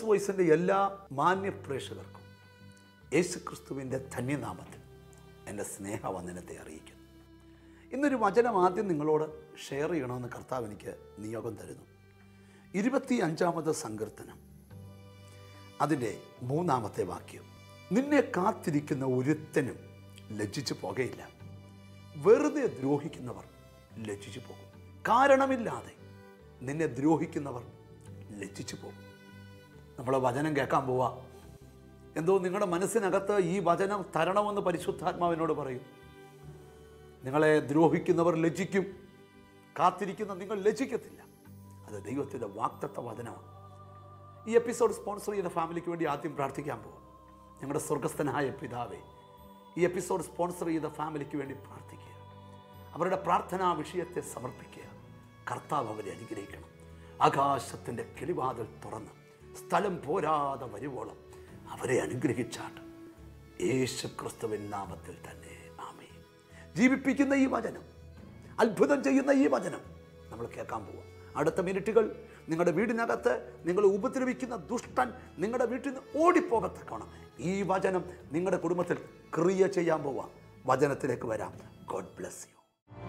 Jesus വോയിസിൻ്റെ എല്ലാ മാന്യ പ്രേക്ഷകർക്കും യേശു ക്രിസ്തുവിൻ്റെ ധന്യനാമത്തിൽ എൻ്റെ സ്നേഹവന്ദനത്തെ അറിയിക്കുന്നു ഇന്നൊരു വചനം ആദ്യം നിങ്ങളോട് ഷെയർ ചെയ്യണമെന്ന് കർത്താവ് എനിക്ക് നിയോഗം തരുന്നു ഇരുപത്തി അഞ്ചാമത് സങ്കീർത്തനം അതിൻ്റെ മൂന്നാമത്തെ വാക്യം നിന്നെ കാത്തിരിക്കുന്ന ഒരുത്തനും ലജ്ജിച്ചു പോകുകയില്ല വെറുതെ ദ്രോഹിക്കുന്നവർ ലജ്ജിച്ചു പോകും കാരണമില്ലാതെ നിന്നെ ദ്രോഹിക്കുന്നവർ ലജ്ജിച്ചു പോകും നമ്മൾ വചനം കേൾക്കാൻ പോവാ എന്തോ നിങ്ങളുടെ മനസ്സിനകത്ത് ഈ വചനം തരണമെന്ന് പരിശുദ്ധാത്മാവിനോട് പറയും നിങ്ങളെ ദ്രോഹിക്കുന്നവർ ലജ്ജിക്കും കാത്തിരിക്കുന്ന നിങ്ങൾ ലജ്ജിക്കത്തില്ല അത് ദൈവത്തിൻ്റെ വാക്തത്വ വചനമാണ് ഈ എപ്പിസോഡ് സ്പോൺസർ ചെയ്യുന്ന ഫാമിലിക്ക് വേണ്ടി ആദ്യം പ്രാർത്ഥിക്കാൻ പോവാം ഞങ്ങളുടെ സ്വർഗസ്ഥനായ പിതാവേ ഈ എപ്പിസോഡ് സ്പോൺസർ ചെയ്ത ഫാമിലിക്ക് വേണ്ടി പ്രാർത്ഥിക്കുക അവരുടെ പ്രാർത്ഥനാ വിഷയത്തെ സമർപ്പിക്കുക കർത്താവ് അവരെ അനുഗ്രഹിക്കണം ആകാശത്തിൻ്റെ കിളിവാതിൽ തുറന്ന് സ്ഥലം പോരാതെ വരുവോളം അവരെ അനുഗ്രഹിച്ചാട്ട് യേശു ക്രിസ്തുവിൻ നാമത്തിൽ തന്നെ ആമേ ജീവിപ്പിക്കുന്ന ഈ വചനം അത്ഭുതം ചെയ്യുന്ന ഈ വചനം നമ്മൾ കേൾക്കാൻ പോവാം അടുത്ത മിനിറ്റുകൾ നിങ്ങളുടെ വീടിനകത്ത് നിങ്ങൾ ഉപദ്രവിക്കുന്ന ദുഷ്ടൻ നിങ്ങളുടെ വീട്ടിൽ നിന്ന് ഓടിപ്പോകത്തക്കണം ഈ വചനം നിങ്ങളുടെ കുടുംബത്തിൽ ക്രിയ ചെയ്യാൻ പോവാം വചനത്തിലേക്ക് വരാം ഗോഡ് ബ്ലെസ് യു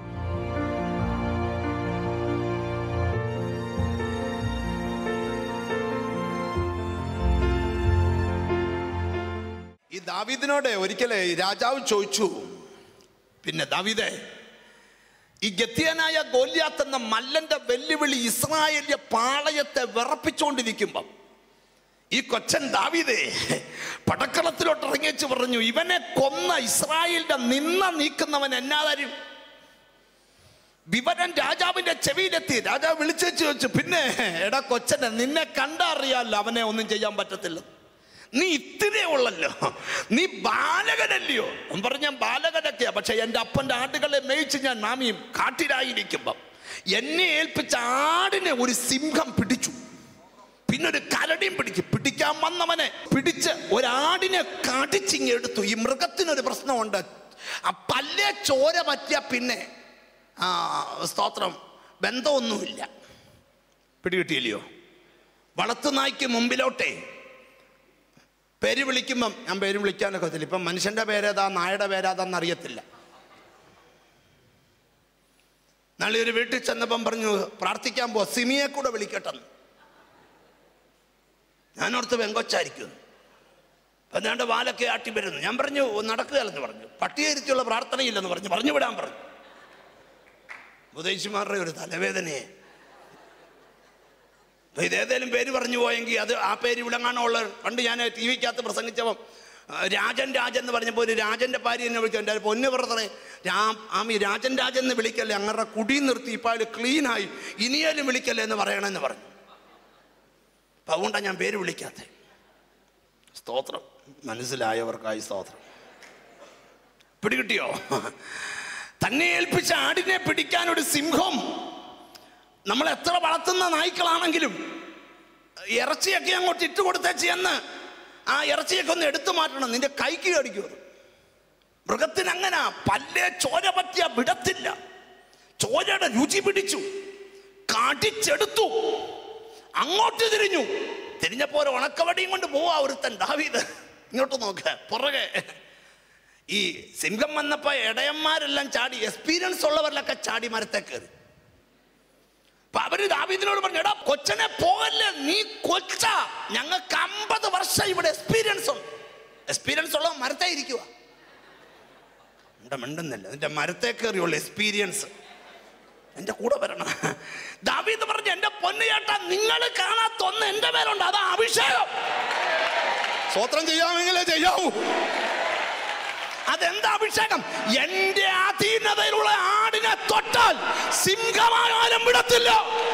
ഈ ദാവീദിനോട് ഒരിക്കലേ രാജാവ് ചോദിച്ചു പിന്നെ ദാവീദേ ഈ ഗത്യനായ ഗോല്യാത്ത് എന്ന മല്ലന്റെ വെല്ലുവിളി ഇസ്രായേലിയ പാളയത്തെ വിറപ്പിച്ചുകൊണ്ടിരിക്കുമ്പം ഈ കൊച്ചൻ ദാവീദേ പടക്കളത്തിലോട്ട് ഇറങ്ങിച്ച് പറഞ്ഞു ഇവനെ കൊന്ന ഇസ്രായേലിന്റെ നിന്ന നീക്കുന്നവൻ എന്നാതാരും വിവരം രാജാവിന്റെ ചെവിയിലെത്തി രാജാവ് വിളിച്ചു ചോദിച്ചു പിന്നെ എടാ കൊച്ചനെ നിന്നെ കണ്ടറിയാലോ അവനെ ഒന്നും ചെയ്യാൻ പറ്റത്തില്ല നീ ഇത്തിരിയേ ഉള്ളല്ലോ നീ ബാലകനല്ലയോ അവൻ പറഞ്ഞ ഞാൻ ബാലകനൊക്കെയാ പക്ഷെ എൻ്റെ അപ്പൻ്റെ ആടുകളെ മേയിച്ച് ഞാൻ മാമിയും കാട്ടിലായിരിക്കുമ്പം എന്നെ ഏൽപ്പിച്ച ആടിനെ ഒരു സിംഹം പിടിച്ചു പിന്നെ ഒരു കരടിയും പിടിക്കും പിടിക്കാൻ വന്നവനെ പിടിച്ച് ഒരാടിനെ കടിച്ചിങ്ങെടുത്തു ഈ മൃഗത്തിനൊരു പ്രശ്നമുണ്ട് ആ പല്ലേ ചോര പറ്റിയ പിന്നെ ആ സ്തോത്രം ബന്ധമൊന്നുമില്ല പിടികിട്ടിയില്ലയോ വളർത്തുനായ്ക്ക് മുമ്പിലോട്ടേ പേര് വിളിക്കുമ്പം ഞാൻ പേര് വിളിക്കാനൊക്കെ പറ്റില്ല ഇപ്പം മനുഷ്യൻ്റെ പേരേതാ നായയുടെ പേരേതാന്ന് അറിയത്തില്ല നാളെ ഒരു വീട്ടിൽ ചെന്നപ്പം പറഞ്ഞു പ്രാർത്ഥിക്കാൻ പോ സിമിയെ കൂടെ വിളിക്കട്ടെന്ന് ഞാനോർത്ത് വെങ്കൊച്ചായിരിക്കും അപ്പം ഞാൻ വാലൊക്കെ ആട്ടി വരുന്നു ഞാൻ പറഞ്ഞു നടക്കുകയല്ലെന്ന് പറഞ്ഞു പട്ടിയരിച്ചുള്ള പ്രാർത്ഥനയില്ലെന്ന് പറഞ്ഞു പറഞ്ഞു വിടാൻ പറഞ്ഞു ഉപദേശിമാരുടെ ഒരു തലവേദനയെ അപ്പൊ ഇതേതേലും പേര് പറഞ്ഞു പോയെങ്കിൽ അത് ആ പേര് വിളങ്ങാനുള്ള പണ്ട് ഞാൻ ടി വിക്കകത്ത് പ്രസംഗിച്ചപ്പം ആ, രാജൻ രാജൻ എന്ന് പറഞ്ഞപ്പോൾ ഒരു രാജൻ്റെ ഭാര്യ എന്നെ വിളിക്കും എൻ്റെ പൊന്നു ബ്രദറെ രാ ആമി രാജൻ രാജൻ എന്ന് വിളിക്കല്ലേ അങ്ങനെ കുടി നിർത്തി ഇപ്പം അതിൽ ക്ലീനായി ഇനിയേലും വിളിക്കല്ലേ എന്ന് പറയണമെന്ന് പറഞ്ഞു അപ്പം അതുകൊണ്ടാണ് ഞാൻ പേര് വിളിക്കാത്തത് സ്തോത്രം മനസ്സിലായവർക്കായി സ്തോത്രം പിടികിട്ടിയോ തന്നെ ഏൽപ്പിച്ച ആടിനെ പിടിക്കാൻ ഒരു സിംഹം നമ്മൾ എത്ര വളർത്തുന്ന നായ്ക്കളാണെങ്കിലും ഇറച്ചിയൊക്കെ അങ്ങോട്ട് ഇട്ട് കൊടുത്തേച്ച് എന്ന് ആ ഇറച്ചിയൊക്കെ ഒന്ന് എടുത്തു മാറ്റണം നിന്റെ കൈക്ക് കടിക്കും അത് മൃഗത്തിന് അങ്ങനെ പല്ലേ ചോര പറ്റിയ വിടത്തില്ല ചോരയുടെ രുചി പിടിച്ചു കടിച്ചെടുത്തു അങ്ങോട്ട് തിരിഞ്ഞു തിരിഞ്ഞപ്പോ ഒരു ഉണക്കവടിയും കൊണ്ട് പോവാ ഒരുത്തൻ ദാവീദ് ഇങ്ങോട്ട് നോക്ക് പുറകെ ഈ സിംഹം വന്നപ്പോ ഇടയന്മാരെല്ലാം ചാടി എക്സ്പീരിയൻസ് ഉള്ളവരിലൊക്കെ ചാടി മരത്തെ കയറി അപ്പൊ അവര് ദാവീദിനോട് പറഞ്ഞു എടാ കൊച്ചനെ പോകല്ലേ നീ കൊച്ച ഞങ്ങൾക്ക് അമ്പത് വർഷം ഇവിടെ എക്സ്പീരിയൻസ് ഉണ്ട് എക്സ്പീരിയൻസ് ഉള്ള മരത്തെ ഇരിക്കുക എന്റെ മിണ്ടുന്നില്ല നിന്റെ മരത്തെ കയറിയുള്ള എക്സ്പീരിയൻസ് എന്റെ കൂടെ വരണം ദാവീദ് പറഞ്ഞു എന്റെ പൊന്നു ചേട്ടാ നിങ്ങൾ കാണാത്ത ഒന്ന് എന്റെ മേലുണ്ട് അതാ അഭിഷേകം സ്വത്രം ചെയ്യാമെങ്കിലേ ചെയ്യാവൂ അതെന്താ അഭിഷേകം എന്റെ അധീനതയിലുള്ള ആടിനെ തൊട്ടാൽ സിംഹമായാലും വിടത്തില്ല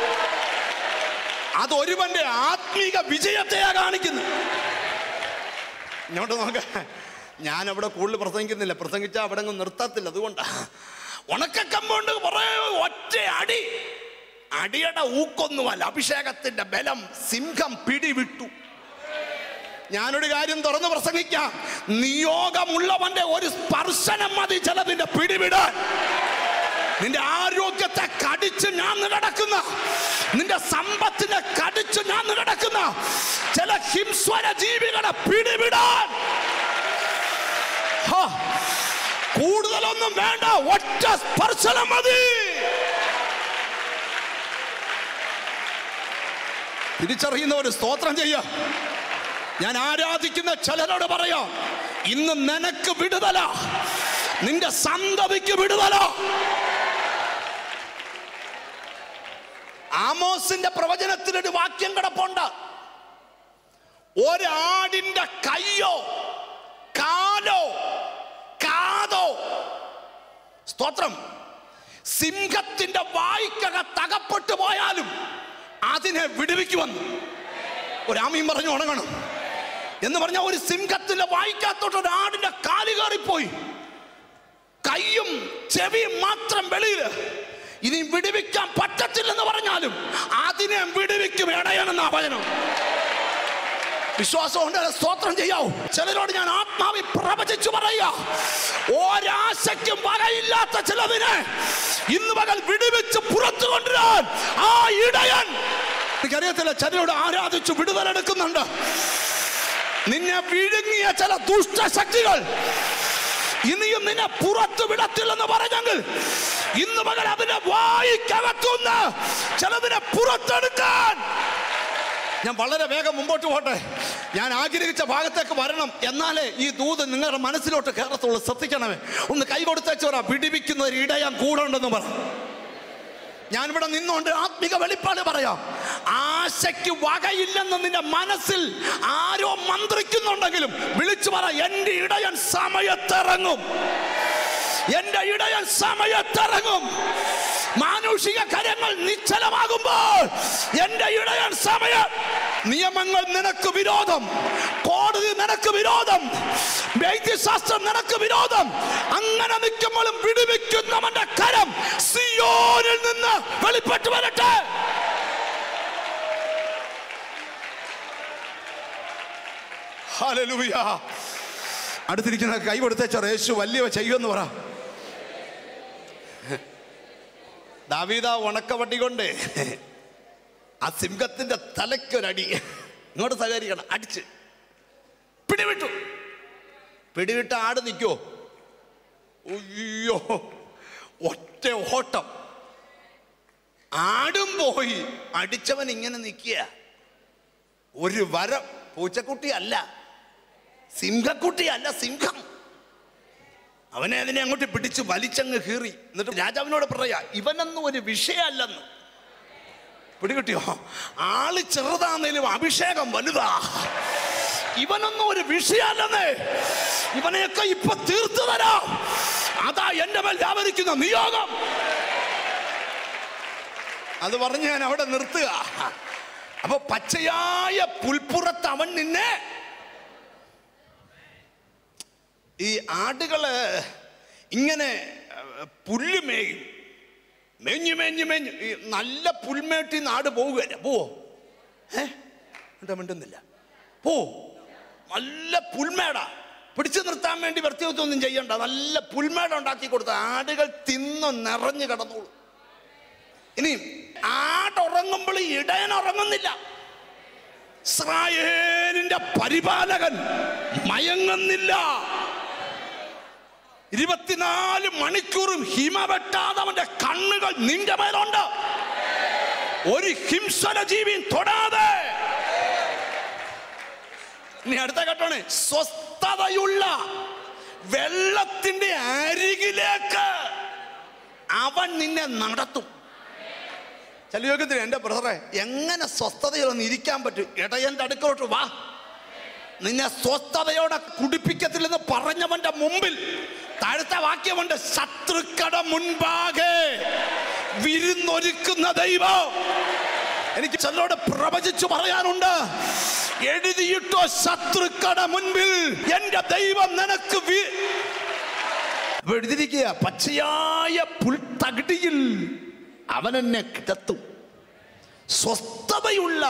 അത് ഒരുവന്റെ ആത്മീക വിജയത്തെയാ കാണിക്കുന്നു ഇങ്ങോട്ട് നോക്ക ഞാൻ അവിടെ കൂടുതൽ പ്രസംഗിക്കുന്നില്ല പ്രസംഗിച്ചാൽ അവിടെ അങ്ങ് നിർത്തത്തില്ല അതുകൊണ്ടാ ഉണക്കക്കമ്പുണ്ട് കുറേ ഒറ്റ അടി അടിയുടെ ഊക്കൊന്നുമല്ല അഭിഷേകത്തിന്റെ ബലം സിംഹം പിടിവിട്ടു ഞാനൊരു കാര്യം തുറന്ന് പ്രസംഗിക്കാം നിയോഗമുള്ളവന്റെ ഒരു സ്പർശനം മതി ചിലതിന്റെ പിടിവിടാൻ നിന്റെ ആരോഗ്യത്തെ കടിച്ച് ഞാൻ നടക്കുന്ന നിന്റെ സമ്പത്തിനെ കടിച്ച് പിടിച്ചു ഞാൻ കിടക്കുന്ന ചില ഹിംസ്വര ജീവികളെ പിടിവിടാൻ ഹാ, കൂടുതലൊന്നും വേണ്ട ഒറ്റ സ്പർശനം മതി തിരിച്ചറിയുന്ന ഒരു സ്തോത്രം ചെയ്യ ഞാൻ ആരാധിക്കുന്ന ചിലരോട് പറയാം ഇന്ന് നിനക്ക് വിടുതല നിന്റെ സന്തതിക്ക് വിടുതല ആമോസിന്റെ പ്രവചനത്തിൽ ഒരു വാക്യം കിടപ്പുണ്ട് ഒരാടിന്റെ കയ്യോ കാലോ കാതോ സ്തോത്രം സിംഹത്തിന്റെ വായിക്കകത്ത് അകപ്പെട്ടു പോയാലും അതിനെ വിടുവിക്കുമെന്ന് ഒരാമയും പറഞ്ഞു ഉണങ്ങണം എന്ന് പറഞ്ഞ ഒരു സിംഹത്തിന്റെ വായിക്കാത്തോട്ട് ഒരു ആടിന്റെ കാല് കയറിപ്പോയി കൈയും ചെവിയും മാത്രം വെളിയിൽ ഇനി വിടുവിക്കാൻ പറ്റത്തില്ലെന്ന് പറഞ്ഞാലും അതിനെ വിടുവിക്കും ഇടയണെന്ന വചനം വിശ്വാസം കൊണ്ട് സ്തോത്രം ചെയ്യാവൂ ചിലരോട് ഞാൻ ആത്മാവി പ്രവചിച്ചു പറയുക ഒരാശയ്ക്കും വകയില്ലാത്ത ചിലതിനെ ഇന്ന് പകൽ വിടുവിച്ച് പുറത്തു കൊണ്ടുവരാൻ ആ ഇടയൻ എനിക്കറിയത്തില്ല ചിലരോട് ആരാധിച്ചു വിടുതലെടുക്കുന്നുണ്ട് നിന്നെ വിഴുങ്ങിയ ചില ദുഷ്ടശക്തികൾ ഇനിയും നിന്നെ പുറത്തു വിടത്തില്ലെന്ന് പറഞ്ഞെങ്കിൽ ഇന്ന് പകൽ അതിനെ വായിക്കകത്തുനിന്ന് ചിലതിനെ പുറത്തെടുക്കാൻ ഞാൻ വളരെ വേഗം മുമ്പോട്ട് പോട്ടെ ഞാൻ ആഗ്രഹിച്ച ഭാഗത്തേക്ക് വരണം എന്നാലേ ഈ ദൂത് നിങ്ങളുടെ മനസ്സിലോട്ട് കയറത്തുള്ളൂ ശ്രദ്ധിക്കണമേ ഒന്ന് കൈ കൊടുത്തേച്ച് പറ പിടിപ്പിക്കുന്ന ഒരു ഇടയാൻ കൂടെ ഉണ്ടെന്ന് പറ ഞാനിവിടെ നിന്നുകൊണ്ട് ആത്മിക വെളിപ്പാട് പറയാം ആശയ്ക്ക് വകയില്ലെന്ന് നിന്റെ മനസ്സിൽ ആരോ മന്ത്രിക്കുന്നുണ്ടെങ്കിലും വിളിച്ചു പറ എന്റെ ഇടയൻ സമയത്തിറങ്ങും എന്റെ ഇടയൻ സമയത്തിറങ്ങും മാനുഷിക കരങ്ങൾ നിശ്ചലമാകുമ്പോൾ എന്റെ ഇടയൻ സമയ നിയമങ്ങൾ നിനക്ക് വിരോധം കോടതി നിനക്ക് വിരോധം വൈദ്യശാസ്ത്രം നിനക്ക് വിരോധം അങ്ങനെ നിൽക്കുമ്പോഴും വിടുവിക്കുന്നവന്റെ കരം സിയോനിൽ നിന്ന് വെളിപ്പെട്ടു വരട്ടെ ഹല്ലേലൂയ അടുത്തിരിക്കുന്ന കൈ കൊടുത്തേച്ച യേശു വലിയവ ചെയ്യുമെന്ന് പറ ദാവീദ ഉണക്കവട്ടി കൊണ്ട് ആ സിംഹത്തിന്റെ തലയ്ക്കൊരടി ഇങ്ങോട്ട് സഹകരിക്കണം അടിച്ച് പിടിവിട്ടു പിടിവിട്ട ആട് നിൽക്കോ അയ്യോ ഒറ്റ ഓട്ടം ആടും പോയി അടിച്ചവൻ ഇങ്ങനെ നിൽക്കുക ഒരു വരം പൂച്ചക്കുട്ടി അല്ല സിംഹക്കുട്ടി അല്ല സിംഹം അവനെ അതിനെ അങ്ങോട്ട് പിടിച്ച് വലിച്ചങ്ങ് കീറി എന്നിട്ട് രാജാവിനോട് പറയാ ഇവനൊന്നും ഒരു വിഷയമല്ലെന്ന് പിടികിട്ടിയോ ആള് ചെറുതാന്നേലും അഭിഷേകം വലുതാ ഇവനൊന്നും ഒരു വിഷയമല്ലെന്നേ ഇവനെയൊക്കെ ഇപ്പൊ തീർത്തു തരാം അതാ എന്റെ മേൽ വ്യാപരിക്കുന്ന നിയോഗം അത് പറഞ്ഞ് ഞാൻ അവിടെ നിർത്തുക അപ്പൊ പച്ചയായ പുൽപ്പുറത്ത് അവൻ നിന്നെ ഈ ആടുകള് ഇങ്ങനെ ഏർ, പുല്ല് മേയും മേഞ്ഞു മേഞ്ഞു മേഞ്ഞു ഈ നല്ല പുൽമേട്ടി നാട് പോവുകയല്ല പോവോ ഏ എന്താ മിണ്ടുന്നില്ല പോ നല്ല പുൽമേട പിടിച്ചു നിർത്താൻ വേണ്ടി വൃത്തിയൊന്നും ചെയ്യണ്ട നല്ല പുൽമേട ഉണ്ടാക്കി കൊടുത്ത ആടുകൾ തിന്ന് നിറഞ്ഞു കിടന്നോളൂ ഇനി ആടുറങ്ങുമ്പോൾ ഇടയൻ ഉറങ്ങുന്നില്ല ഇസ്രായേലിന്റെ പരിപാലകൻ മയങ്ങുന്നില്ല ഇരുപത്തിനാല് മണിക്കൂറും ഹിമ വെട്ടാതെ അവന്റെ കണ്ണുകൾ നിന്റെ മേലുണ്ട് ഒരു ഹിംസന ജീവിയും തൊടാതെ ഇനി അടുത്ത ഘട്ടമാണ് സ്വസ്ഥതയുള്ള വെള്ളത്തിന്റെ അരികിലേക്ക് അവൻ നിന്നെ നടത്തും ചില യോഗത്തിൽ എൻ്റെ ബ്രദറെ എങ്ങനെ സ്വസ്ഥതയിലൊന്ന് ഇരിക്കാൻ പറ്റും ഇടയൻ്റെ അടുക്കലോട്ട് വാ നിന്നെ സ്വസ്ഥതയോടെ കുടിപ്പിക്കത്തില്ലെന്ന് പറഞ്ഞവന്റെ മുമ്പിൽ താഴത്തെ വാക്യമുണ്ട് ശത്രുക്കട മുൻപാകെ വിരുന്നൊരുക്കുന്ന ദൈവം എനിക്ക് ചിലരോട് പ്രവചിച്ചു പറയാനുണ്ട് എഴുതിയിട്ടോ ശത്രുക്കട മുൻപിൽ എന്റെ ദൈവം നിനക്ക് വി- അപ്പൊ എഴുതിയിരിക്കുക പച്ചയായ പുൽത്തകിടിയിൽ അവൻ എന്നെ കിടത്തും സ്വസ്ഥതയുള്ള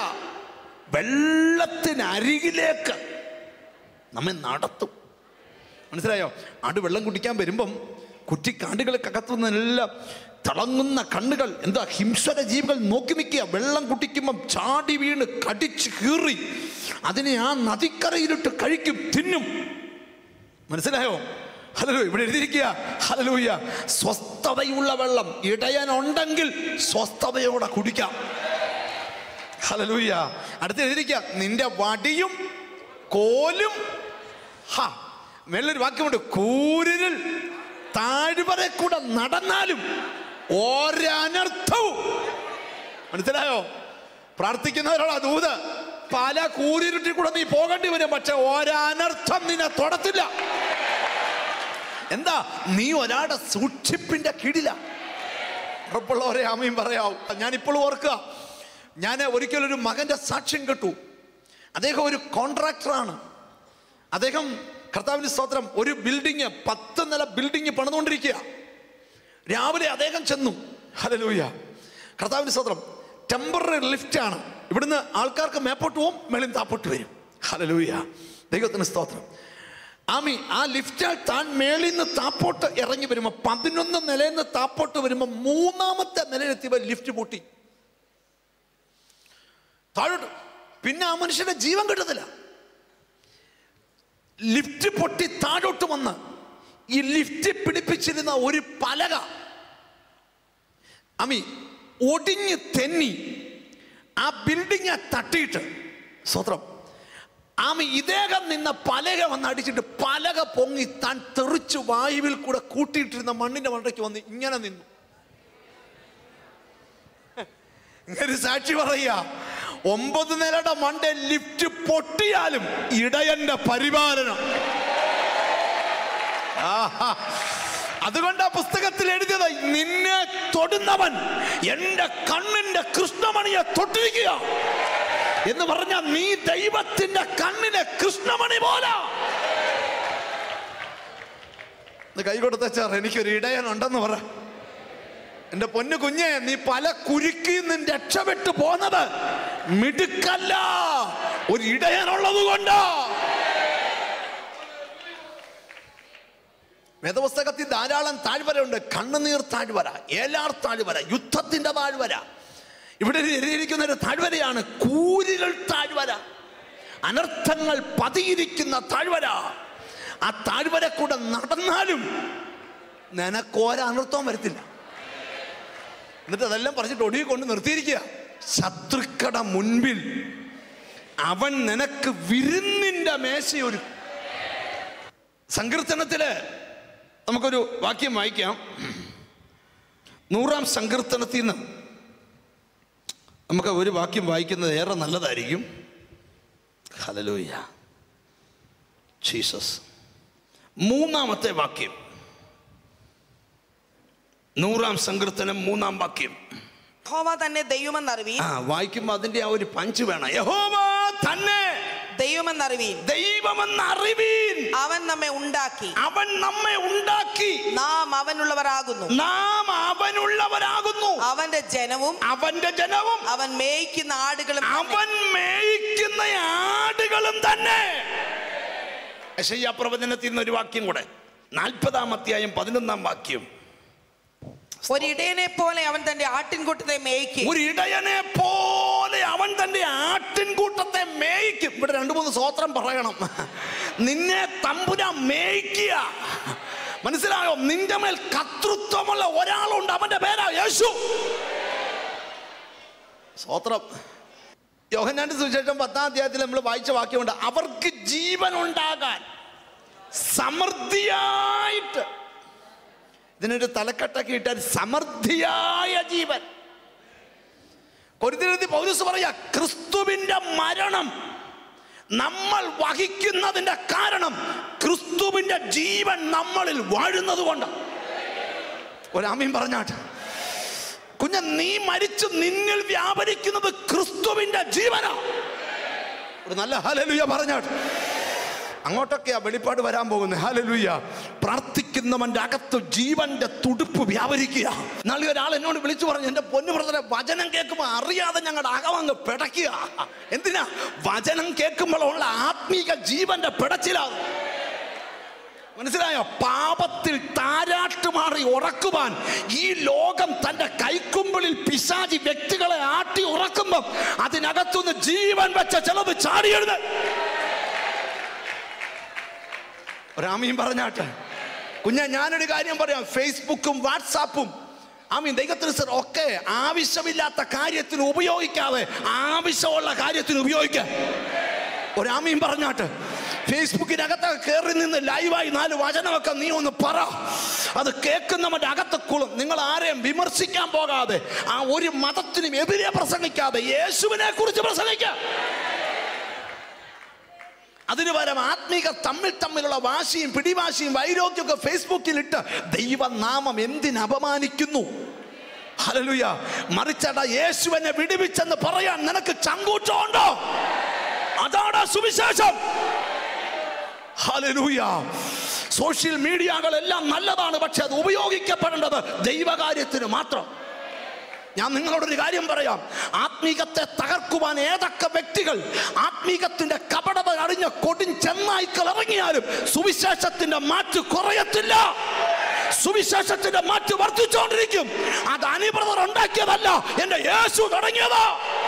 വെള്ളത്തിനരികിലേക്ക് നമ്മെ നടത്തും മനസ്സിലായോ ആട് വെള്ളം കുടിക്കാൻ വരുമ്പം കുറ്റിക്കാടുകൾക്കകത്തു നിന്നെല്ലാം തിളങ്ങുന്ന കണ്ണുകൾ എന്താ ഹിംസര ജീവികൾ നോക്കി നിൽക്കുക വെള്ളം കുടിക്കുമ്പം ചാടി വീണ് കടിച്ച് കീറി അതിനെ ആ നദിക്കരയിലിട്ട് കഴിക്കും തിന്നും മനസ്സിലായോ ഹലോ ഇവിടെ എഴുതിയിരിക്കുക ഹലലൂയ സ്വസ്ഥതയുള്ള വെള്ളം ഇടയനുണ്ടെങ്കിൽ സ്വസ്ഥതയോടെ കുടിക്കാം ഹലലൂയ അടുത്ത് എഴുതിയിരിക്കുക നിന്റെ വടിയും കോലും ഹാ മേലൊരു വാക്യമുണ്ട് കൂരിൽ താഴ്വരെ കൂടെ നടന്നാലും ഒരനർത്ഥവും മനസ്സിലായോ പ്രാർത്ഥിക്കുന്നവരോടാ ദൂത് പല കൂരിരുട്ടിൽ കൂടെ നീ പോകേണ്ടി വരും പക്ഷെ ഒരനർത്ഥം നിന്നെ തൊടത്തില്ല എന്താ നീ ഒരാളുടെ സൂക്ഷിപ്പിന്റെ കീഴില ഉറപ്പുള്ളവരെ ആമയും പറയാവും ഞാൻ ഇപ്പോൾ ഓർക്കുക ഞാൻ ഒരിക്കലൊരു മകന്റെ സാക്ഷ്യം കേട്ടു അദ്ദേഹം ഒരു കോൺട്രാക്ടറാണ് അദ്ദേഹം കർത്താവിന് സ്തോത്രം ഒരു ബിൽഡിങ് പത്ത് നില ബിൽഡിങ് പണിതുകൊണ്ടിരിക്കുക രാവിലെ അദ്ദേഹം ചെന്നു ഹലലൂയ കർത്താവിന് സ്തോത്രം ടെമ്പററി ലിഫ്റ്റ് ആണ് ഇവിടുന്ന് ആൾക്കാർക്ക് മേപ്പോട്ട് പോവും മേളിൽ താപ്പോട്ട് വരും ഹലലൂയ ദൈവത്തിന് സ്തോത്രം ആമി ആ ലിഫ്റ്റാൽ താൻ മേളിൽ നിന്ന് താപ്പോട്ട് ഇറങ്ങി വരുമ്പോൾ പതിനൊന്ന് നിലയിൽ നിന്ന് താപ്പോട്ട് വരുമ്പോൾ മൂന്നാമത്തെ നിലയിലെത്തിയപ്പോൾ ലിഫ്റ്റ് പൊട്ടി താഴോട്ട് പിന്നെ ആ മനുഷ്യന്റെ ജീവൻ കിട്ടത്തില്ല ലിഫ്റ്റ് പൊട്ടി താഴോട്ട് വന്ന് ഈ ലിഫ്റ്റ് പിടിപ്പിച്ചിരുന്ന ഒരു പലക അമി ഒടിഞ്ഞ് തെന്നി ആ ബിൽഡിങ് തട്ടിയിട്ട് സ്വത്രം ആമി ഇദ്ദേഹം നിന്ന പലക വന്ന് അടിച്ചിട്ട് പലക പൊങ്ങി താൻ തെറിച്ച് വായുവിൽ കൂടെ കൂട്ടിയിട്ടിരുന്ന മണ്ണിന്റെ മണ്ടയ്ക്ക് വന്ന് ഇങ്ങനെ നിന്നു ഇങ്ങനെ സാക്ഷി പറയുക ഒമ്പത് നിലയുടെ മണ്ട ലിഫ്റ്റ് പൊട്ടിയാലും ഇടയന്റെ പരിപാലനം ആഹാ. അതുകൊണ്ട് ആ പുസ്തകത്തിൽ എഴുതിയത് നിന്നെ തൊടുന്നവൻ എന്റെ കണ്ണിന്റെ കൃഷ്ണമണിയെ തൊട്ടിരിക്കുക എന്ന് പറഞ്ഞ നീ ദൈവത്തിന്റെ കണ്ണിനെ കൃഷ്ണമണി പോലെ കൈ കൊടുത്തച്ചാർ എനിക്കൊരു ഇടയനുണ്ടെന്ന് പറ എന്റെ പൊന്നു കുഞ്ഞെ നീ പല കുരുക്കിൽ നിന്ന് രക്ഷപ്പെട്ടു പോന്നത് മിടുക്കല്ല ഒരു ഇടയനുള്ളത് കൊണ്ടാ വേദപുസ്തകത്തിൽ ധാരാളം താഴ്വരയുണ്ട് കണ്ണുനീർ താഴ്വര ഏലാർ താഴ്വര യുദ്ധത്തിന്റെ താഴ്വര ഇവിടെ എഴുതിയിരിക്കുന്ന ഒരു താഴ്വരയാണ് കൂലികൾ താഴ്വര അനർത്ഥങ്ങൾ പതിയിരിക്കുന്ന താഴ്വര ആ താഴ്വര കൂടെ നടന്നാലും നിനക്കോര അനർത്ഥവും വരത്തില്ല എന്നിട്ട് അതെല്ലാം പറഞ്ഞിട്ട് ഒടുങ്ങി കൊണ്ട് നിർത്തിയിരിക്കുക ശത്രുക്കട മുൻപിൽ അവൻ നിനക്ക് വിരുന്നിന്റെ മേശയൊരു സങ്കീർത്തനത്തില് നമുക്കൊരു വാക്യം വായിക്കാം നൂറാം സങ്കീർത്തനത്തിൽ നിന്ന് നമുക്ക് ഒരു വാക്യം വായിക്കുന്നത് ഏറെ നല്ലതായിരിക്കും ഹലലൂയ ജീസസ് മൂന്നാമത്തെ വാക്യം നൂറാം സങ്കീർത്തനം മൂന്നാം വാക്യം യഹോവ തന്നെ ദൈവമെന്നറിവീൻ ആ വായിക്കുമ്പോൾ അതിന്റെ ആ ഒരു പഞ്ച് വേണം യഹോവ തന്നെ ദൈവമെന്നറിവീൻ ദൈവമെന്ന് അറിവീൻ അവൻ നമ്മെ ഉണ്ടാക്കി അവൻ നമ്മെ ഉണ്ടാക്കി നാം അവനുള്ളവരാകുന്നു നാം അവനുള്ളവരാകുന്നു അവന്റെ ജനവും അവന്റെ ജനവും അവൻ മേയ്ക്കുന്ന ആടുകളും തന്നെ. അവൻ മേയിക്കുന്ന ആടുകളും തന്നെ യശയ്യാ പ്രവചനത്തിൽ നിന്ന് ഒരു വാക്യം കൂടെ നാൽപ്പതാം അധ്യായം പതിനൊന്നാം വാക്യം ഒരിടയനെ പോലെ അവൻ തന്റെ ആട്ടിൻകൂട്ടത്തെ മേയ്ക്കും ഒരു ഇടയനെ പോലെ അവൻ തന്റെ ആട്ടിൻകൂട്ടത്തെ മേയിക്കും ഇവിടെ രണ്ടു മൂന്ന് സ്വോത്രം പറയണം നിന്നെ തമ്പുര മേയിക്കുക മനസ്സിലായോ നിന്റെ മേൽ കർത്തൃത്വമുള്ള ഒരാളുണ്ട് അവന്റെ പേരാ യേശു സ്വോത്രം യോഹന്നാന്റെ സുവിശേഷം പത്താം അധ്യായത്തിൽ നമ്മൾ വായിച്ച വാക്യമുണ്ട് അവർക്ക് ജീവൻ ഉണ്ടാകാൻ സമൃദ്ധിയായിട്ട് ഇതിനൊരു തലക്കെട്ടൊക്കെ ഇട്ടാൽ സമൃദ്ധിയായ ജീവൻ കൊരിന്തിലെഴുതി പൗലൂസ് പറയാ ക്രിസ്തുവിന്റെ മരണം നമ്മൾ വഹിക്കുന്നതിന്റെ കാരണം ക്രിസ്തുവിന്റെ ജീവൻ നമ്മളിൽ വാഴുന്നത് കൊണ്ട് ഒരാമയും പറഞ്ഞാട്ടെ കുഞ്ഞ നീ മരിച്ചു നിന്നിൽ വ്യാപരിക്കുന്നത് ക്രിസ്തുവിന്റെ ജീവനാ ഒരു നല്ല ഹലലുയ പറഞ്ഞാട്ടെ അങ്ങോട്ടൊക്കെയാ വെളിപ്പാട് വരാൻ പോകുന്നത് ഹാലലൂയ പ്രാർത്ഥിക്കുന്നവന്റെ അകത്ത് ജീവന്റെ തുടുപ്പ് വ്യാപരിക്കുക നാളെ ഒരാൾ എന്നോട് വിളിച്ചു പറഞ്ഞു എന്റെ പൊന്നു ബ്രദറെ വചനം കേൾക്കുമ്പോൾ അറിയാതെ ഞങ്ങളുടെ അകമങ്ങ് പിടയ്ക്കുക എന്തിനാ വചനം കേൾക്കുമ്പോഴുള്ള ആത്മീക ജീവന്റെ പിടച്ചിലാണ് മനസ്സിലായോ പാപത്തിൽ താരാട്ടുമാ ആറി ഉറക്കുവാൻ ഈ ലോകം തന്റെ കൈക്കുമ്പിളിൽ പിശാചി വ്യക്തികളെ ആട്ടി ഉറക്കുമ്പം അതിനകത്തുനിന്ന് ജീവൻ വെച്ച ചിലത് ചാടിയെഴുത് ഒരാമയും പറഞ്ഞാട്ടെ കുഞ്ഞ ഞാനൊരു കാര്യം പറയാം ഫേസ്ബുക്കും വാട്സാപ്പും ആമീൻ ദൈവത്തിന് സർ ഒക്കെ ആവശ്യമില്ലാത്ത കാര്യത്തിന് ഉപയോഗിക്കാതെ ആവശ്യമുള്ള കാര്യത്തിന് ഉപയോഗിക്കുക ഒരാമയും പറഞ്ഞാട്ട് ഫേസ്ബുക്കിനകത്ത് കയറി നിന്ന് ലൈവായി നാല് വചനമൊക്കെ നീ ഒന്ന് പറ അത് കേൾക്കുന്നവന്റെ അകത്ത് കുളും നിങ്ങൾ ആരെയും വിമർശിക്കാൻ പോകാതെ ആ ഒരു മതത്തിനും എതിരെ പ്രസംഗിക്കാതെ യേശുവിനെ കുറിച്ച് പ്രസംഗിക്കുക അതിനു പകരം ആത്മീക തമ്മിൽ തമ്മിലുള്ള വാശിയും പിടിവാശിയും വൈരോഗ്യം ഒക്കെ ഫേസ്ബുക്കിൽ ഇട്ട് ദൈവനാമം എന്തിന് അപമാനിക്കുന്നു ഹല്ലേലൂയ മറിച്ചട യേശുവിനെ വിടുവിച്ചെന്ന് പറയാൻ നിനക്ക് ചങ്കൂറ്റമുണ്ടോ അതാണ് സുവിശേഷം ഹല്ലേലൂയ സോഷ്യൽ മീഡിയകളെല്ലാം നല്ലതാണ് പക്ഷെ അത് ഉപയോഗിക്കപ്പെടേണ്ടത് ദൈവകാര്യത്തിന് മാത്രം ഞാൻ നിങ്ങളോടൊരു കാര്യം പറയാം ആത്മീകത്തെ തകർക്കുവാൻ ഏതൊക്കെ വ്യക്തികൾ ആത്മീകത്തിന്റെ കപടത അറിഞ്ഞ കൊടും ചെന്നായ്ക്കൾ ഇറങ്ങിയാലും സുവിശേഷത്തിന്റെ മാറ്റ് കുറയത്തില്ല സുവിശേഷത്തിന്റെ മാറ്റ് വർദ്ധിച്ചുകൊണ്ടിരിക്കും അത് അനിബ്രതർ ഉണ്ടാക്കിയതല്ല എന്റെ യേശു തുടങ്ങിയതാ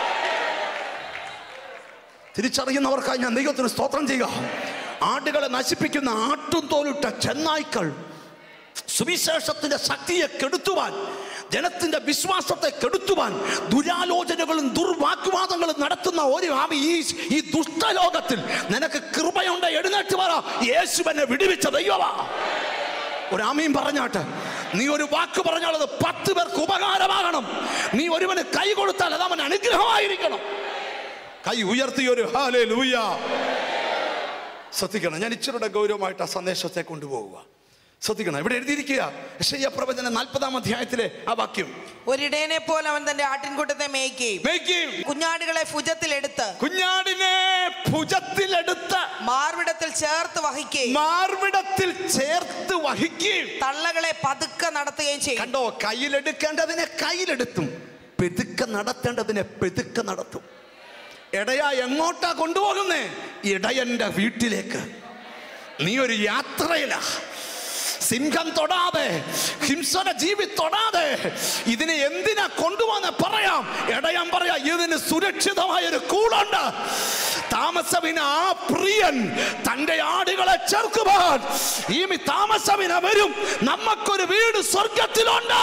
തിരിച്ചറിയുന്നവർക്കായി ഞാൻ ദൈവത്തിന് സ്തോത്രം ചെയ്യുക ആടുകളെ നശിപ്പിക്കുന്ന ആട്ടും തോലിട്ട ചെന്നായ്ക്കൾ സുവിശേഷത്തിന്റെ ശക്തിയെ കെടുത്തുവാൻ ജനത്തിന്റെ വിശ്വാസത്തെ കെടുത്തുവാൻ ദുരാലോചനകളും ദുർവാഗ്വാദങ്ങളും നടത്തുന്ന ഒരു ആമി ഈ ഈ ദുഷ്ടലോകത്തിൽ നിനക്ക് കൃപയുണ്ട് എഴുന്നേറ്റ് പറ യേശുവിനെ വിടുവിച്ച ദൈവമാ ഒരാമയും പറഞ്ഞാട്ട് നീ ഒരു വാക്ക് പറഞ്ഞാൽ അത് പത്ത് പേർക്ക് ഉപകാരമാകണം നീ ഒരുവന് കൈ കൊടുത്താൽ അത് അവൻ അനുഗ്രഹമായിരിക്കണം കൈ ഉയർത്തി ഒരു ഹാലേ ലൂയ ശ്രദ്ധിക്കണം ഞാൻ ഇച്ചിരുടെ ഗൗരവമായിട്ട് ആ സന്ദേശത്തെ കൊണ്ടുപോകുക ശ്രദ്ധിക്കണം ഇവിടെ എഴുതിയിരിക്കുക യശയ്യ പ്രവചന നാൽപ്പതാം അധ്യായത്തിലെ ആ വാക്യം ഒരിടയനെ പോലെ അവൻ തന്റെ ആട്ടിൻകൂട്ടത്തെ മേയ്ക്കുകയും മേയ്ക്കുകയും കുഞ്ഞാടുകളെ ഭുജത്തിലെടുത്ത് കുഞ്ഞാടിനെ ഭുജത്തിലെടുത്ത് മാർവിടത്തിൽ ചേർത്ത് വഹിക്കുകയും മാർവിടത്തിൽ ചേർത്ത് വഹിക്കുകയും തള്ളകളെ പതുക്കെ നടത്തുകയും ചെയ്യും കണ്ടോ കയ്യിലെടുക്കേണ്ടതിനെ കയ്യിലെടുത്തും പെതുക്കെ നടത്തേണ്ടതിനെ പെതുക്കെ നടത്തും ഇടയാ എങ്ങോട്ടാ കൊണ്ടുപോകുന്നേ ഇടയന്റെ വീട്ടിലേക്ക് നീ ഒരു യാത്രയിലാ സിംഹം തൊടാതെ ഹിംസന ജീവി തൊടാതെ ഇതിനെ എന്തിനാ കൊണ്ടുപോകുന്ന പറയാം ഇടയാൻ പറയാ ഇതിന് സുരക്ഷിതമായ ഒരു കൂടുണ്ട് താമസവിന ആ പ്രിയൻ തന്റെ ആടുകളെ ചേർക്കുവാൻ ഈ താമസവിന വരും നമുക്കൊരു വീട് സ്വർഗത്തിലുണ്ട്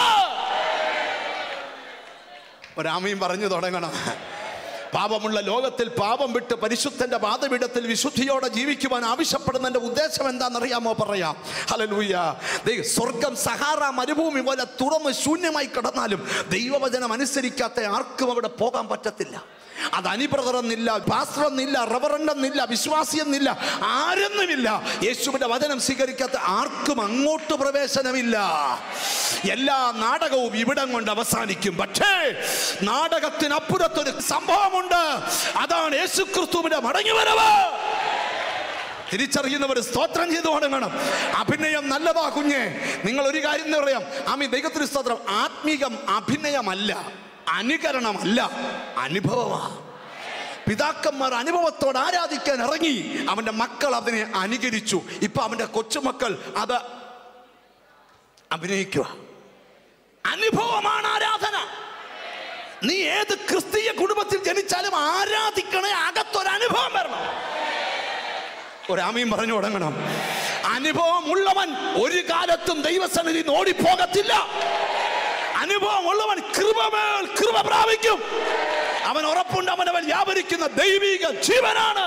ഒരാമയും പറഞ്ഞു തുടങ്ങണം പാപമുള്ള ലോകത്തിൽ പാപം വിട്ട് പരിശുദ്ധന്റെ പാതപീഠത്തിൽ വിശുദ്ധിയോടെ ജീവിക്കുവാൻ ആവശ്യപ്പെടുന്നതിന്റെ ഉദ്ദേശം എന്താണെന്നറിയാമോ പറയാം ഹലലൂയ സ്വർഗം സഹാറ മരുഭൂമി പോലെ തുറന്ന് ശൂന്യമായി കിടന്നാലും ദൈവവചനം അനുസരിക്കാത്ത ആർക്കും അവിടെ പോകാൻ പറ്റത്തില്ല അത് അനിബ്രദറെന്നില്ല പാസ്റ്ററെന്നില്ല റവറണ്ടെന്നില്ല വിശ്വാസിയെന്നില്ല ആരെന്നുമില്ല യേശുവിന്റെ വചനം സ്വീകരിക്കാത്ത ആർക്കും അങ്ങോട്ട് പ്രവേശനമില്ല എല്ലാ നാടകവും ഇവിടം കൊണ്ട് അവസാനിക്കും പക്ഷേ നാടകത്തിനപ്പുറത്തൊരു സംഭവമുണ്ട് അതാണ് യേശു ക്രിസ്തുവിന്റെ മടങ്ങിവരവ് തിരിച്ചറിയുന്നവർ സ്തോത്രം ചെയ്തു തുടങ്ങണം അഭിനയം നല്ലതാ കുഞ്ഞെ നിങ്ങൾ ഒരു കാര്യം എന്ന് പറയാം ആമി ദൈവത്തിന് സ്തോത്രം ആത്മീകം അഭിനയമല്ല അനുകരണമല്ല അനുഭവമാ പിതാക്കന്മാർ അനുഭവത്തോട് ആരാധിക്കാൻ ഇറങ്ങി അവന്റെ മക്കൾ അതിനെ അനുകരിച്ചു ഇപ്പൊ അവന്റെ കൊച്ചുമക്കൾ അത് അഭിനയിക്കുക അനുഭവമാണ് ആരാധന നീ ഏത് ക്രിസ്തീയ കുടുംബത്തിൽ ജനിച്ചാലും ആരാധിക്കണേ അകത്തൊരു അനുഭവം വരണം ഒരാമയും പറഞ്ഞു തുടങ്ങണം അനുഭവം ഉള്ളവൻ ഒരു കാലത്തും ദൈവസന്നിധി ഓടിപ്പോകത്തില്ല അനുഭവം ഉള്ളവൻ കൃപമേൽ കൃപ പ്രാപിക്കും അവൻ ഉറപ്പുണ്ട് അവനവൻ വ്യാപരിക്കുന്ന ദൈവിക ജീവനാണ്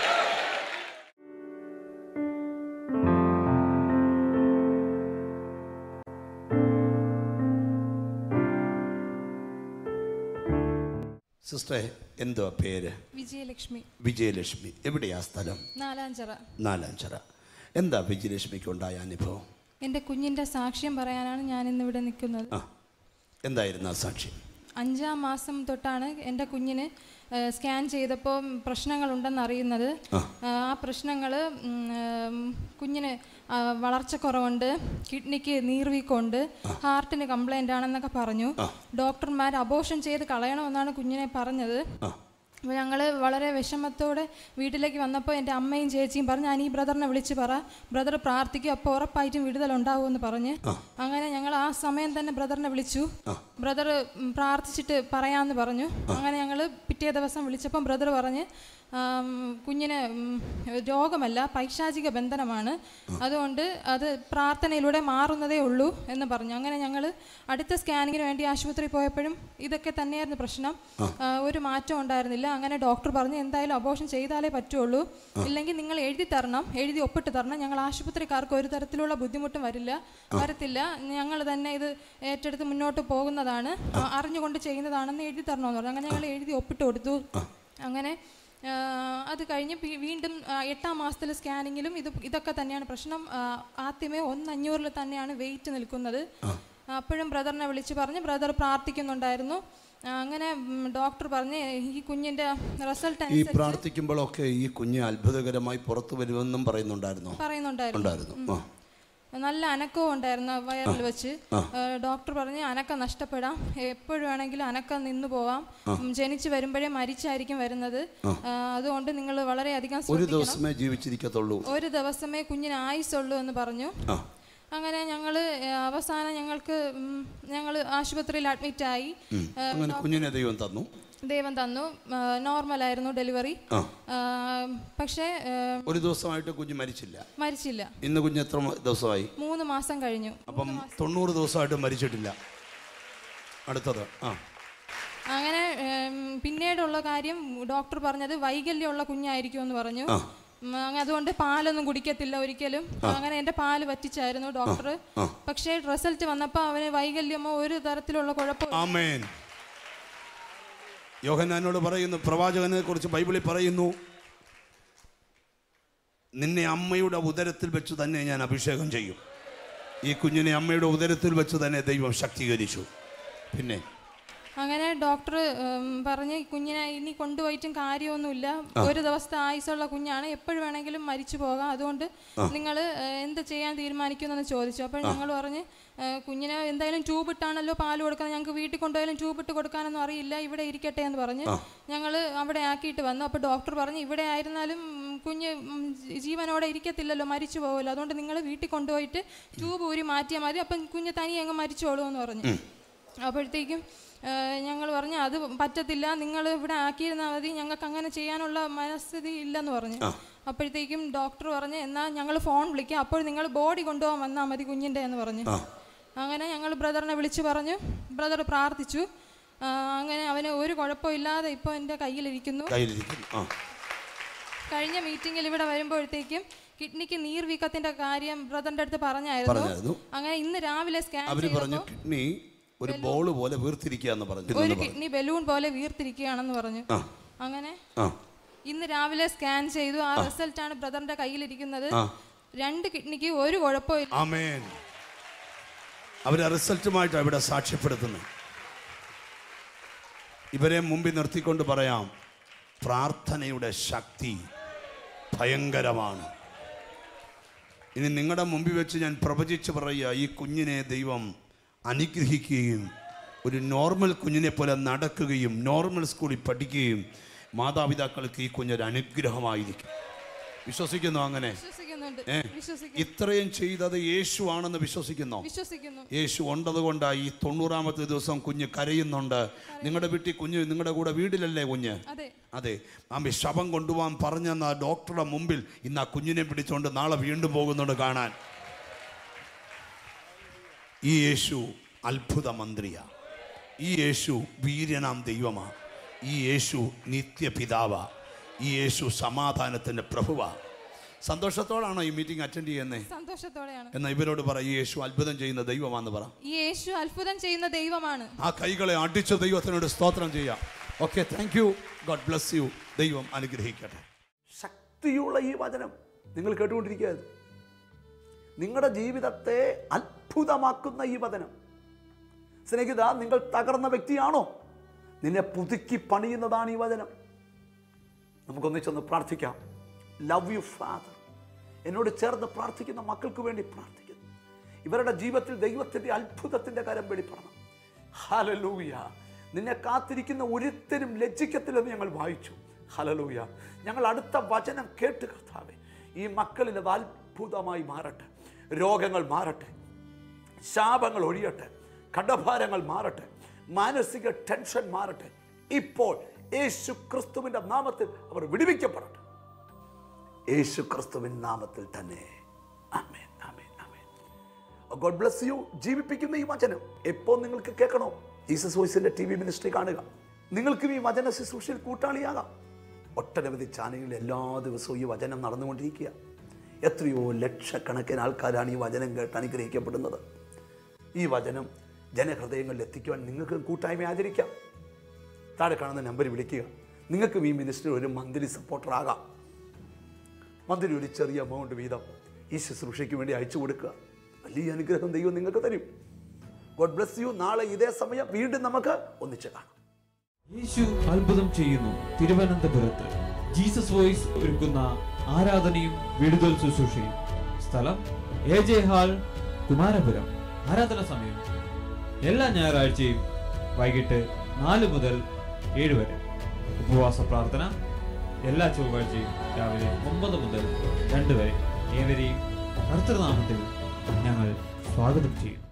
സിസ്റ്ററെ എന്തുവാ പേര് വിജയലക്ഷ്മി വിജയലക്ഷ്മി എവിടെയാ സ്ഥലം നാലാഞ്ചിറ നാലാഞ്ചിറ എന്താ വിജയലക്ഷ്മിക്ക് ഉണ്ടായ അനുഭവം എൻ്റെ കുഞ്ഞിൻ്റെ സാക്ഷ്യം പറയാനാണ് ഞാൻ ഇന്നിവിടെ നിൽക്കുന്നത് ആ എന്തായിരുന്നു ആ സാക്ഷ്യം അഞ്ചാം മാസം തൊട്ടാണ് എൻ്റെ കുഞ്ഞിന് ഏഹ്, സ്കാൻ ചെയ്തപ്പോൾ പ്രശ്നങ്ങളുണ്ടെന്ന് അറിയുന്നത് ആ. ആ പ്രശ്നങ്ങൾ കുഞ്ഞിന് ആ, വളർച്ചക്കുറവുണ്ട് കിഡ്നിക്ക് നീർവീക്കമുണ്ട് ഹാർട്ടിന് കംപ്ലൈൻ്റ് ആണെന്നൊക്കെ പറഞ്ഞു ആ. ഡോക്ടർമാർ അബോഷൻ ചെയ്ത് കളയണമെന്നാണ് കുഞ്ഞിനെ പറഞ്ഞത് ആ അപ്പോൾ ഞങ്ങൾ വളരെ വിഷമത്തോടെ വീട്ടിലേക്ക് വന്നപ്പോൾ എൻ്റെ അമ്മയും ചേച്ചിയും പറഞ്ഞു ഞാൻ ഈ ബ്രദറിനെ വിളിച്ച് പറ ബ്രദർ പ്രാർത്ഥിക്കും അപ്പോൾ ഉറപ്പായിട്ടും വിടുതലുണ്ടാവുമെന്ന് പറഞ്ഞ് അങ്ങനെ ഞങ്ങൾ ആ സമയം തന്നെ ബ്രദറിനെ വിളിച്ചു ബ്രദർ പ്രാർത്ഥിച്ചിട്ട് പറയാമെന്ന് പറഞ്ഞു അങ്ങനെ ഞങ്ങൾ പിറ്റേ ദിവസം വിളിച്ചപ്പം ബ്രദർ പറഞ്ഞ് ആം, കുഞ്ഞിന് ഉം, രോഗമല്ല പൈശാചിക ബന്ധനമാണ് അതുകൊണ്ട് അത് പ്രാർത്ഥനയിലൂടെ മാറുന്നതേ ഉള്ളൂ എന്ന് പറഞ്ഞു അങ്ങനെ ഞങ്ങൾ അടുത്ത സ്കാനിങ്ങിന് വേണ്ടി ആശുപത്രിയിൽ പോയപ്പോഴും ഇതൊക്കെ തന്നെയായിരുന്നു പ്രശ്നം ആ, ഒരു മാറ്റം ഉണ്ടായിരുന്നില്ല അങ്ങനെ ഡോക്ടർ പറഞ്ഞു എന്തായാലും അബോഷൻ ചെയ്താലേ പറ്റുള്ളൂ ഇല്ലെങ്കിൽ നിങ്ങൾ എഴുതി തരണം എഴുതി ഒപ്പിട്ട് തരണം ഞങ്ങൾ ആശുപത്രിക്കാർക്ക് ഒരു തരത്തിലുള്ള ബുദ്ധിമുട്ടും വരില്ല വരത്തില്ല ഞങ്ങൾ തന്നെ ഇത് ഏറ്റെടുത്ത് മുന്നോട്ട് പോകുന്നതാണ് ആ, അറിഞ്ഞുകൊണ്ട് ചെയ്യുന്നതാണെന്ന് എഴുതി തരണമെന്ന് പറഞ്ഞു അങ്ങനെ ഞങ്ങൾ എഴുതി ഒപ്പിട്ട് കൊടുത്തു അങ്ങനെ ആ, അത് കഴിഞ്ഞ് പി- വീണ്ടും ആ, എട്ടാം മാസത്തിലെ സ്കാനിങ്ങിലും ഇത് ഇതൊക്കെ തന്നെയാണ് പ്രശ്നം ആ, ആദ്യമേ ഒന്ന് അഞ്ഞൂറിൽ തന്നെയാണ് വെയിറ്റ് നിൽക്കുന്നത് അപ്പോഴും ബ്രദറിനെ വിളിച്ച് പറഞ്ഞ് ബ്രദർ പ്രാർത്ഥിക്കുന്നുണ്ടായിരുന്നു ആ, അങ്ങനെ ഡോക്ടർ പറഞ്ഞ് ഈ കുഞ്ഞിൻ്റെ റിസൾട്ട് ഈ അനുസരിച്ച് പ്രാർത്ഥിക്കുമ്പോഴൊക്കെ ഈ കുഞ്ഞ് അത്ഭുതകരമായി പുറത്തു വരുമെന്നും പറയുന്നുണ്ടായിരുന്നോ പറയുന്നുണ്ടായിരുന്നു ഉണ്ടായിരുന്നു ആ നല്ല അനക്കവും ഉണ്ടായിരുന്നു ആ വയറിൽ വെച്ച് ഏഹ് ഡോക്ടർ പറഞ്ഞ് അനക്കം നഷ്ടപ്പെടാം എപ്പോഴും വേണമെങ്കിലും അനക്കം നിന്നു പോവാം ഉം, ജനിച്ച് വരുമ്പോഴേ മരിച്ചായിരിക്കും വരുന്നത് ഏഹ് അതുകൊണ്ട് നിങ്ങൾ വളരെയധികം ഒരു ശ്രദ്ധിക്കണം ദിവസമേ ജീവിച്ചിരിക്കത്തുള്ളൂ ഒരു ദിവസമേ കുഞ്ഞിന് ആയുസുള്ളൂ എന്ന് പറഞ്ഞു ആ അങ്ങനെ ഞങ്ങൾ അവസാനം ഞങ്ങൾക്ക് ഞങ്ങൾ ആശുപത്രിയിൽ അഡ്മിറ്റായി അങ്ങനെ കുഞ്ഞിനെ ദൈവം തന്നു ദൈവം തന്നു നോർമലായിരുന്നു ഡെലിവറി ആ പക്ഷേ ഏഹ് ഒരു ദിവസമായിട്ട് കുഞ്ഞ് മരിച്ചില്ല മരിച്ചില്ല ഇന്ന് കുഞ്ഞ് എത്ര മ- ദിവസമായി മൂന്ന് മാസം കഴിഞ്ഞു അപ്പം തൊണ്ണൂറ് ദിവസമായിട്ട് മരിച്ചിട്ടില്ല അടുത്തത് ആ അങ്ങനെ ഉം, പിന്നീടുള്ള കാര്യം ഡോക്ടർ പറഞ്ഞത് വൈകല്യമുള്ള കുഞ്ഞായിരിക്കും എന്ന് പറഞ്ഞു ഉം, അങ്ങ് അതുകൊണ്ട് പാലൊന്നും കുടിക്കത്തില്ല ഒരിക്കലും അങ്ങനെ എൻ്റെ പാല് വറ്റിച്ചായിരുന്നു ഡോക്ടർ പക്ഷേ റിസൾട്ട് വന്നപ്പോൾ അവന് വൈകല്യമോ ഒരു തരത്തിലുള്ള കുഴപ്പം ആമേൻ യോഹന്നാനോട് പറയുന്നു പ്രവാചകനെ കുറിച്ച് ബൈബിളിൽ പറയുന്നു നിന്നെ അമ്മയുടെ ഉദരത്തിൽ വെച്ച് തന്നെ ഞാൻ അഭിഷേകം ചെയ്യും ഈ കുഞ്ഞിനെ അമ്മയുടെ ഉദരത്തിൽ വെച്ച് തന്നെ ദൈവം ശക്തീകരിച്ചു പിന്നെ അങ്ങനെ ഡോക്ടർ പറഞ്ഞ് ഈ കുഞ്ഞിനെ ഇനി കൊണ്ടുപോയിട്ടും കാര്യമൊന്നുമില്ല ഒരു ദിവസത്തെ ആയുസുള്ള കുഞ്ഞാണ് എപ്പോഴും വേണമെങ്കിലും മരിച്ചു പോകാം അതുകൊണ്ട് നിങ്ങൾ എന്ത് ചെയ്യാൻ തീരുമാനിക്കുമെന്ന് ചോദിച്ചു അപ്പോൾ ഞങ്ങൾ പറഞ്ഞ് ഏഹ്, കുഞ്ഞിനെ എന്തായാലും ട്യൂബ് ഇട്ടാണല്ലോ പാല് കൊടുക്കുന്നത് ഞങ്ങൾക്ക് വീട്ടിൽ കൊണ്ടുപോയാലും ട്യൂബ് ഇട്ട് കൊടുക്കാനൊന്നും അറിയില്ല ഇവിടെ ഇരിക്കട്ടെ എന്ന് പറഞ്ഞ് ഞങ്ങൾ അവിടെ ആക്കിയിട്ട് വന്നു അപ്പോൾ ഡോക്ടർ പറഞ്ഞു ഇവിടെ ആയിരുന്നാലും ഉം, കുഞ്ഞ് ഉം, ജീ- ജീവനോടെ ഇരിക്കത്തില്ലല്ലോ മരിച്ചു പോകുമല്ലോ അതുകൊണ്ട് നിങ്ങൾ വീട്ടിൽ കൊണ്ടുപോയിട്ട് ട്യൂബ് ഊരി മാറ്റിയാൽ മതി അപ്പം കുഞ്ഞ് തനിയെ അങ്ങ് മരിച്ചോളൂ എന്ന് പറഞ്ഞു അപ്പോഴത്തേക്കും ഞങ്ങൾ പറഞ്ഞു അത് പറ്റത്തില്ല നിങ്ങൾ ഇവിടെ ആക്കിയിരുന്നാൽ മതി ഞങ്ങൾക്ക് അങ്ങനെ ചെയ്യാനുള്ള മനസ്ഥിതി ഇല്ലെന്ന് പറഞ്ഞു അപ്പോഴത്തേക്കും ഡോക്ടർ പറഞ്ഞു എന്നാൽ ഞങ്ങൾ ഫോൺ വിളിക്കാം അപ്പോൾ നിങ്ങൾ ബോഡി കൊണ്ടുപോകാൻ വന്നാൽ മതി കുഞ്ഞിൻ്റെ എന്ന് പറഞ്ഞു അങ്ങനെ ഞങ്ങൾ ബ്രദറിനെ വിളിച്ചു പറഞ്ഞു ബ്രദർ പ്രാർത്ഥിച്ചു ആ, അങ്ങനെ അവന് ഒരു കുഴപ്പമില്ലാതെ ഇപ്പോൾ എൻ്റെ കയ്യിലിരിക്കുന്നു കയ്യിലിരിക്കുന്നു ആ കഴിഞ്ഞ മീറ്റിങ്ങിൽ ഇവിടെ വരുമ്പോഴത്തേക്കും കിഡ്നിക്ക് നീർവീക്കത്തിന്റെ കാര്യം ബ്രദറിന്റെ അടുത്ത് പറഞ്ഞായിരുന്നു പറഞ്ഞായിരുന്നു. അങ്ങനെ ഇന്ന് രാവിലെ സ്കാൻ അവര് പറഞ്ഞു ചെയ്തപ്പോൾ കിഡ്നി ഒരു ബോള് പോലെ വീർത്തിരിക്കുക എന്ന് പറഞ്ഞു ഒരു കിഡ്നി ബലൂൺ പോലെ വീർത്തിരിക്കുകയാണെന്ന് പറഞ്ഞു ആ അങ്ങനെ ആ ഇന്ന് രാവിലെ സ്കാൻ ചെയ്തു ആ റിസൾട്ട് ആണ് ബ്രദറിന്റെ കയ്യിലിരിക്കുന്നത് രണ്ട് കിഡ്നിക്ക് ഒരു കുഴപ്പമില്ല ആമേൻ അവർ റിസൾട്ടുമായിട്ടാണ് ഇവിടെ സാക്ഷ്യപ്പെടുത്തുന്നത് ഇവരെ മുമ്പിൽ നിർത്തിക്കൊണ്ട് പറയാം പ്രാർത്ഥനയുടെ ശക്തി ഭയങ്കരമാണ് ഇനി നിങ്ങളുടെ മുമ്പിൽ വെച്ച് ഞാൻ പ്രവചിച്ച് പറയുക ഈ കുഞ്ഞിനെ ദൈവം അനുഗ്രഹിക്കുകയും ഒരു നോർമൽ കുഞ്ഞിനെ പോലെ നടക്കുകയും നോർമൽ സ്കൂളിൽ പഠിക്കുകയും മാതാപിതാക്കൾക്ക് ഈ കുഞ്ഞൊരു അനുഗ്രഹമായിരിക്കും വിശ്വസിക്കുന്നു അങ്ങനെ വിശ്വസിക്കുന്നുണ്ട് ഏ? വിശ്വസിക്കുന്നു ഇത്രയും ചെയ്തത് യേശു ആണെന്ന് വിശ്വസിക്കുന്നോ വിശ്വസിക്കുന്നു യേശു ഉണ്ടതുകൊണ്ടാണ് ഈ തൊണ്ണൂറാമത്തെ ദിവസം കുഞ്ഞ് കരയുന്നുണ്ട് നിങ്ങളുടെ വീട്ടിൽ കുഞ്ഞ് നിങ്ങളുടെ കൂടെ വീട്ടിലല്ലേ കുഞ്ഞ് അതെ അതെ ആമ്പി ശവം കൊണ്ടുപോകാൻ പറഞ്ഞെന്ന ആ ഡോക്ടറുടെ മുമ്പിൽ ഇന്ന് ആ കുഞ്ഞിനെ പിടിച്ചുകൊണ്ട് നാളെ വീണ്ടും പോകുന്നുണ്ട് കാണാൻ ഈ യേശു അത്ഭുത മന്ത്രിയാ ഈ യേശു വീര്യനാം ദൈവമാ ഈ യേശു നിത്യപിതാവാ ഈ യേശു സമാധാനത്തിൻ്റെ പ്രഭുവാ സന്തോഷത്തോടാണോ ഈ മീറ്റിംഗ് അറ്റൻഡ് ചെയ്യുന്നത് സന്തോഷത്തോടെയാണ് എന്നാൽ ഇവരോട് പറ ഈ യേശു അത്ഭുതം ചെയ്യുന്ന ദൈവമാണെന്ന് പറ ഈ യേശു അത്ഭുതം ചെയ്യുന്ന ദൈവമാണ് ആ കൈകളെ അടിച്ച ദൈവത്തിനോട് സ്തോത്രം ചെയ്യാം okay thank you God bless you ദൈവം അനുഗ്രഹിക്കട്ടെ ശക്തിയുള്ള ഈ വചനം നിങ്ങൾ കേട്ടുകൊണ്ടിരിക്കുകയായിരുന്നു നിങ്ങളുടെ ജീവിതത്തെ അത്ഭുതമാക്കുന്ന ഈ വചനം സ്നേഹിത നിങ്ങൾ തകർന്ന വ്യക്തിയാണോ നിന്നെ പുതുക്കി പണിയുന്നതാണ് ഈ വചനം നമുക്കൊന്നിച്ചൊന്ന് പ്രാർത്ഥിക്കാം ലവ് യു ഫാദർ എന്നോട് ചേർന്ന് പ്രാർത്ഥിക്കുന്ന മക്കൾക്ക് വേണ്ടി പ്രാർത്ഥിക്കുന്നു ഇവരുടെ ജീവിതത്തിൽ ദൈവത്തിൻ്റെ അത്ഭുതത്തിൻ്റെ കരം വെളിപ്പെടണം ഹാലലൂയ നിന്നെ കാത്തിരിക്കുന്ന ഒരുത്തരും ലജ്ജിക്കത്തില്ലെന്ന് ഞങ്ങൾ വായിച്ചു ഹലലൂയ ഞങ്ങൾ അടുത്ത വചനം കേട്ട് കർത്താവെ ഈ മക്കളിൽ അത് അത്ഭുതമായി മാറട്ടെ രോഗങ്ങൾ മാറട്ടെ ശാപങ്ങൾ ഒഴിയട്ടെ കടഭാരങ്ങൾ മാറട്ടെ മാനസിക ടെൻഷൻ മാറട്ടെ ഇപ്പോൾ യേശു ക്രിസ്തുവിൻ്റെ നാമത്തിൽ അവർ വിടുവിക്കപ്പെടട്ടെ യേശു ക്രിസ്തുവിൻ നാമത്തിൽ തന്നെ ആമേൻ ആമേൻ ആമേൻ ഗോഡ് ബ്ലസ് യു ജീവിപ്പിക്കുന്ന ഈ വചനം എപ്പോൾ നിങ്ങൾക്ക് കേൾക്കണോ ജീസസ് വോയിസിന്റെ ടി വി മിനിസ്ട്രി കാണുക നിങ്ങൾക്കും ഈ വചന ശുശ്രൂഷയിൽ കൂട്ടാളിയാകാം ഒട്ടനവധി ചാനലുകളിൽ എല്ലാ ദിവസവും ഈ വചനം നടന്നുകൊണ്ടിരിക്കുക എത്രയോ ലക്ഷക്കണക്കിന് ആൾക്കാരാണ് ഈ വചനം കേട്ട് അനുഗ്രഹിക്കപ്പെടുന്നത് ഈ വചനം ജനഹൃദയങ്ങളിൽ എത്തിക്കുവാൻ നിങ്ങൾക്ക് കൂട്ടായ്മ ആചരിക്കാം താഴെ കാണുന്ന നമ്പർ വിളിക്കുക നിങ്ങൾക്കും ഈ മിനിസ്ട്രി ഒരു മന്ത്ലി സപ്പോർട്ടർ ആകാം മന്ത്ലി ഒരു ചെറിയ എമൗണ്ട് വീതം ഈ ശുശ്രൂഷയ്ക്ക് വേണ്ടി അയച്ചു കൊടുക്കുക വലിയ അനുഗ്രഹം ദൈവം നിങ്ങൾക്ക് തരും ഗോഡ് ബ്ലസ് യു നാളെ ഇതേ സമയം വീണ്ടും നമുക്ക് ഒന്നിച്ച് കാണാം യേശു അത്ഭുതം ചെയ്യുന്നു തിരുവനന്തപുരത്ത് ജീസസ് വോയിസ് ഒരുക്കുന്ന ആരാധനയും വിടുതൽ ശുശ്രൂഷയും സ്ഥലം എ ജെ ഹാൾ കുമാരപുരം ആരാധന സമയം എല്ലാ ഞായറാഴ്ചയും വൈകിട്ട് നാല് മുതൽ ഏഴ് വരെ ഉപവാസ പ്രാർത്ഥന എല്ലാ ചൊവ്വാഴ്ചയും രാവിലെ ഒമ്പത് മുതൽ രണ്ട് വരെ ഏവരെയും കർത്തൃനാമത്തിൽ ഞങ്ങൾ സ്വാഗതം ചെയ്യുന്നു